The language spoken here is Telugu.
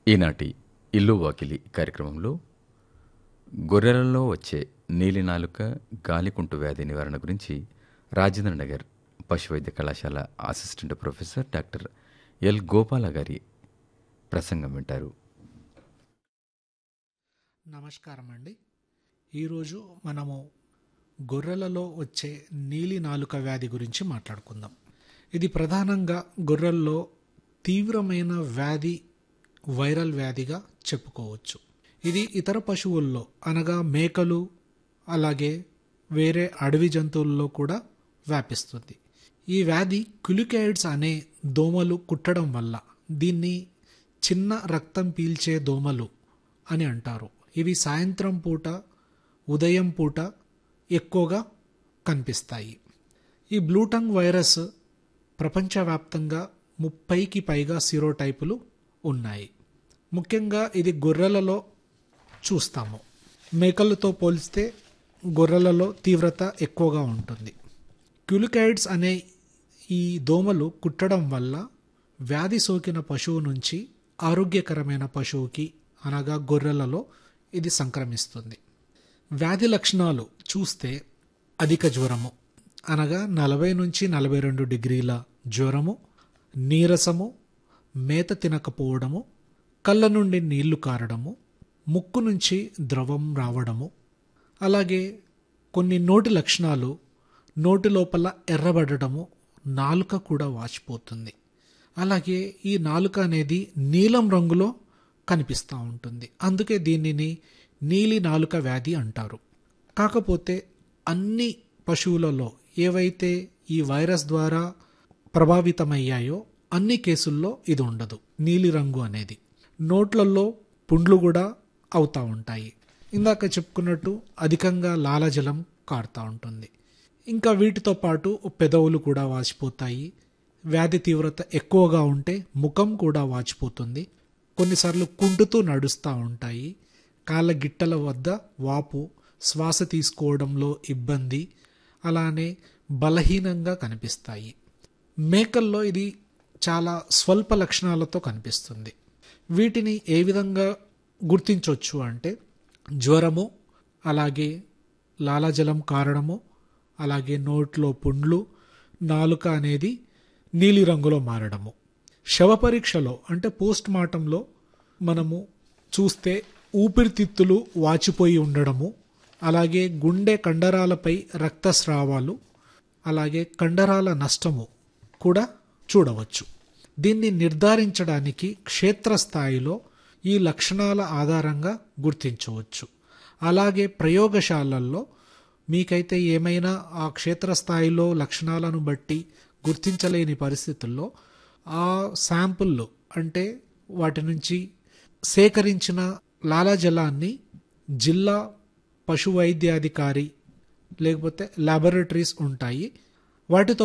ఈనాటి ఇల్లు వాకిలి కార్యక్రమంలో గొర్రెలలో వచ్చే నీలినాలుక గాలికుంటు వ్యాధి నివారణ గురించి రాజేంద్ర నగర్ పశువైద్య కళాశాల assistant professor doctor L Gopala గారి ప్రసంగం వింటారు నమస్కారం అండి ఈరోజు మనము గొర్రెలలో వచ్చే నీలి నాలుక వ్యాధి గురించి మాట్లాడుకుందాం ఇది ప్రధానంగా గొర్రెల్లో తీవ్రమైన వ్యాధి వైరల్ వ్యాధిగా చెప్పుకోవచ్చు ఇది ఇతర పశువుల్లో అనగా మేకలు అలాగే వేరే అడవి జంతువుల్లో కూడా వ్యాపిస్తుంది ఈ వ్యాధి క్యులికాయిడ్స్ అనే దోమలు కుట్టడం వల్ల దీన్ని చిన్న రక్తం పీల్చే దోమలు అని అంటారు ఇవి సాయంత్రం పూట ఉదయం పూట ఎక్కువగా కనిపిస్తాయి ఈ బ్లూటంగ్ వైరస్ ప్రపంచవ్యాప్తంగా ముప్పైకి పైగా సిరోటైపులు ఉన్నాయి ముఖ్యంగా ఇది గొర్రెలలో చూస్తాము మేకలతో పోలిస్తే గొర్రెలలో తీవ్రత ఎక్కువగా ఉంటుంది క్యులికాయిడ్స్ అనే ఈ దోమలు కుట్టడం వల్ల వ్యాధి సోకిన పశువు నుంచి ఆరోగ్యకరమైన పశువుకి అనగా గొర్రెలలో ఇది సంక్రమిస్తుంది వ్యాధి లక్షణాలు చూస్తే అధిక జ్వరము అనగా నలభై నుంచి నలభై రెండు డిగ్రీల జ్వరము నీరసము మేత తినకపోవడము కళ్ళ నుండి నీళ్లు కారడము ముక్కు నుంచి ద్రవం రావడము అలాగే కొన్ని నోటి లక్షణాలు నోటి లోపల ఎర్రబడటము నాలుక కూడా వాచిపోతుంది అలాగే ఈ నాలుక అనేది నీలం రంగులో కనిపిస్తూ ఉంటుంది అందుకే దీనిని నీలి నాలుక వ్యాధి అంటారు కాకపోతే అన్ని పశువులలో ఏవైతే ఈ వైరస్ ద్వారా ప్రభావితమయ్యాయో అన్ని కేసుల్లో ఇది ఉండదు నీలిరంగు అనేది నోట్లలో పుండ్లు కూడా అవుతూ ఉంటాయి ఇందాక చెప్పుకున్నట్టు అధికంగా లాలజలం కారుతూ ఉంటుంది ఇంకా వీటితో పాటు పెదవులు కూడా వాచిపోతాయి వ్యాధి తీవ్రత ఎక్కువగా ఉంటే ముఖం కూడా వాచిపోతుంది కొన్నిసార్లు కుంటుతూ నడుస్తూ ఉంటాయి కాళ్ళ గిట్టల వద్ద వాపు శ్వాస తీసుకోవడంలో ఇబ్బంది అలానే బలహీనంగా కనిపిస్తాయి మేకల్లో ఇది చాలా స్వల్ప లక్షణాలతో కనిపిస్తుంది వీటిని ఏ విధంగా గుర్తించవచ్చు అంటే జ్వరము అలాగే లాలాజలం కారడము అలాగే నోట్లో పుండ్లు నాలుక అనేది నీలిరంగులో మారడము శవ పరీక్షలో అంటే పోస్ట్ మార్టంలో మనము చూస్తే ఊపిరితిత్తులు వాచిపోయి ఉండడము అలాగే గుండె కండరాలపై రక్తస్రావాలు అలాగే కండరాల నష్టము కూడా చూడవచ్చు దీన్ని నిర్ధారించడానికి క్షేత్రస్థాయిలో ఈ లక్షణాల ఆధారంగా గుర్తించవచ్చు అలాగే ప్రయోగశాలల్లో మీకైతే ఏమైనా ఆ క్షేత్రస్థాయిలో లక్షణాలను బట్టి గుర్తించలేని పరిస్థితుల్లో ఆ శాంపుల్ అంటే వాటి నుంచి సేకరించిన లాలాజలాన్ని జిల్లా పశు వైద్యాధికారి లేకపోతే ల్యాబొరేటరీస్ ఉంటాయి వాటితో